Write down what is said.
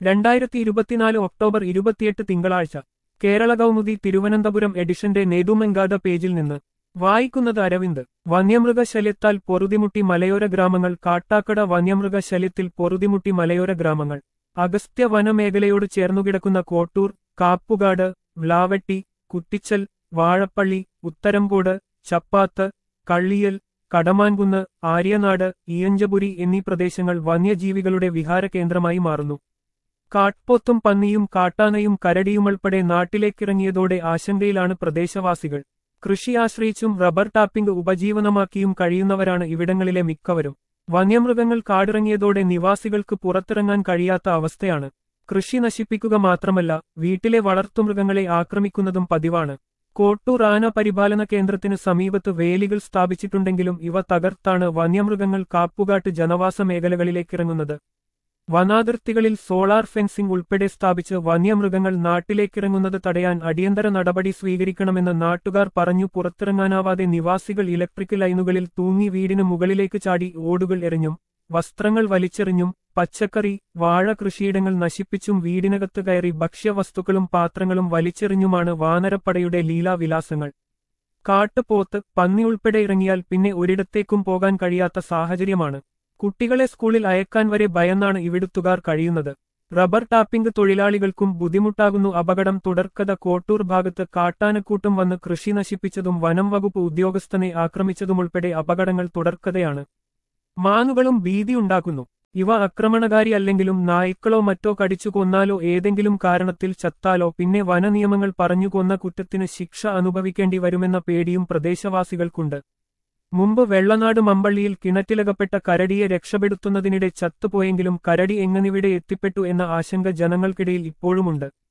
രണ്ടായിരത്തി ഇരുപത്തിനാല് ഒക്ടോബർ ഇരുപത്തിയെട്ട് തിങ്കളാഴ്ച കേരള കൗമുദി തിരുവനന്തപുരം എഡിഷന്റെ നേതുമെങ്കാത പേജിൽ നിന്ന് വായിക്കുന്നത് അരവിന്ദ് വന്യമൃഗശല്യത്താൽ പൊറുതിമുട്ടി മലയോര ഗ്രാമങ്ങൾ കാട്ടാക്കട വന്യമൃഗശല്യത്തിൽ പൊറുതിമുട്ടി മലയോര ഗ്രാമങ്ങൾ അഗസ്ത്യ വനമേഖലയോട് ചേർന്നുകിടക്കുന്ന കോട്ടൂർ കാപ്പുകാട് വ്ലാവെട്ടി കുറ്റിച്ചൽ വാഴപ്പള്ളി ഉത്തരംകോട് ചപ്പാത്ത് കള്ളിയൽ കടമാൻകുന്ന് ആര്യനാട് ഈയഞ്ചപുരി എന്നീ പ്രദേശങ്ങൾ വന്യജീവികളുടെ വിഹാര കേന്ദ്രമായി മാറുന്നു കാട്ട്പോത്തും പന്നിയും കാട്ടാനയും കരടിയുമുൾപ്പെടെ നാട്ടിലേക്കിറങ്ങിയതോടെ ആശങ്കയിലാണ് പ്രദേശവാസികൾ കൃഷി ആശ്രയിച്ചും റബ്ബർ ടാപ്പിംഗ് ഉപജീവനമാക്കിയും കഴിയുന്നവരാണ് ഇവിടങ്ങളിലെ മിക്കവരും വന്യമൃഗങ്ങൾ കാടിറങ്ങിയതോടെ നിവാസികൾക്ക് പുറത്തിറങ്ങാൻ കഴിയാത്ത അവസ്ഥയാണ് കൃഷി നശിപ്പിക്കുക മാത്രമല്ല വീട്ടിലെ വളർത്തുമൃഗങ്ങളെ ആക്രമിക്കുന്നതും പതിവാണ് കോട്ടൂർ ആന പരിപാലന കേന്ദ്രത്തിന് സമീപത്ത് വേലികൾ സ്ഥാപിച്ചിട്ടുണ്ടെങ്കിലും ഇവ തകർത്താണ് വന്യമൃഗങ്ങൾ കാപ്പുകാട്ട് ജനവാസ മേഖലകളിലേക്കിറങ്ങുന്നത് വനാതിർത്തികളിൽ സോളാർ ഫെൻസിംഗ് ഉൾപ്പെടെ സ്ഥാപിച്ച് വന്യമൃഗങ്ങൾ നാട്ടിലേക്കിറങ്ങുന്നത് തടയാൻ അടിയന്തര നടപടി സ്വീകരിക്കണമെന്ന് നാട്ടുകാർ പറഞ്ഞു പുറത്തിറങ്ങാനാവാതെ നിവാസികൾ ഇലക്ട്രിക് ലൈനുകളിൽ തൂങ്ങി വീടിന് മുകളിലേക്ക് ചാടി ഓടുകൾ എറിഞ്ഞും വസ്ത്രങ്ങൾ വലിച്ചെറിഞ്ഞും പച്ചക്കറി വാഴ കൃഷിയിടങ്ങൾ നശിപ്പിച്ചും വീടിനകത്ത് കയറി ഭക്ഷ്യവസ്തുക്കളും പാത്രങ്ങളും വലിച്ചെറിഞ്ഞുമാണ് വാനരപ്പടയുടെ ലീലാവിലാസങ്ങൾ കാട്ടുപോത്ത് പന്നി ഉൾപ്പെടെ ഇറങ്ങിയാൽ പിന്നെ ഒരിടത്തേക്കും പോകാൻ കഴിയാത്ത സാഹചര്യമാണ് കുട്ടികളെ സ്കൂളിൽ അയക്കാൻ വരെ ഭയന്നാണ് ഇവിടുത്തുകാർ കഴിയുന്നത് റബ്ബർ ടാപ്പിംഗ് തൊഴിലാളികൾക്കും ബുദ്ധിമുട്ടാകുന്നു അപകടം തുടർക്കഥ കോട്ടൂർ ഭാഗത്ത് കാട്ടാനക്കൂട്ടം വന്ന് കൃഷി നശിപ്പിച്ചതും വനം വകുപ്പ് ഉദ്യോഗസ്ഥനെ ആക്രമിച്ചതുമുൾപ്പെടെ അപകടങ്ങൾ തുടർക്കഥയാണ് മാനുകളും ഭീതിയുണ്ടാക്കുന്നു ഇവ ആക്രമണകാരി അല്ലെങ്കിലും നായ്ക്കളോ മറ്റോ കടിച്ചു കൊന്നാലോ ഏതെങ്കിലും കാരണത്തിൽ ചത്താലോ പിന്നെ വനനിയമങ്ങൾ പറഞ്ഞു കൊന്ന കുറ്റത്തിന് ശിക്ഷ അനുഭവിക്കേണ്ടി വരുമെന്ന പേടിയും പ്രദേശവാസികൾക്കുണ്ട് മുമ്പ് വെള്ളനാട് മമ്പള്ളിയിൽ കിണറ്റിലകപ്പെട്ട കരടിയെ രക്ഷപ്പെടുത്തുന്നതിനിടെ ചത്തുപോയെങ്കിലും കരടി എങ്ങനിവിടെ എത്തിപ്പെട്ടു എന്ന ആശങ്ക ജനങ്ങൾക്കിടയിൽ ഇപ്പോഴുമുണ്ട്